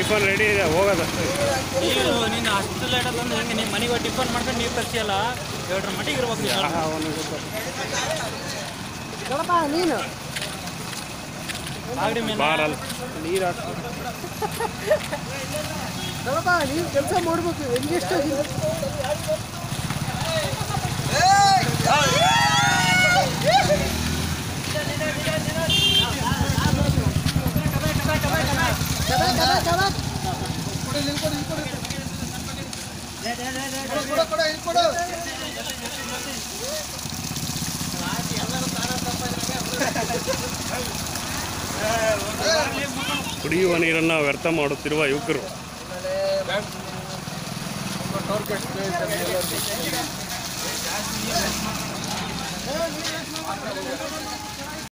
tiffin ready ಇದೆ ಹೋಗೋದಷ್ಟೇ ನೀರು ನೀನು ಅಷ್ಟು ಲೇಟ್ ತಂದು ಹೆಂಗೆ ನಿಮ್ಮ ಮನೆಗೆ ಹೋಗಿ ಟಿಫನ್ ಮಾಡ್ಕೊಂಡು ನೀವು ತರ್ಸಿಯಲ್ಲ ಏಳ್ರ ಮಟ್ಟಿಗೆ ಇರ್ಬೇಕು ನೀನು ನೀನು ಆಗಡಿ ಮೇಲೆ ಬಾರಲ್ಲ ನೀರು ಹಾಕ್ತಾರೆ ನೋಡಪ್ಪ ನೀನು ಕೆಲಸ ಮಾಡ್ಬೇಕು ಹೆಂಗೆಷ್ಟು ಕುಡಿಯುವ ನೀರನ್ನು ವ್ಯರ್ಥ ಮಾಡುತ್ತಿರುವ ಯುವಕರು ಟೋಲ್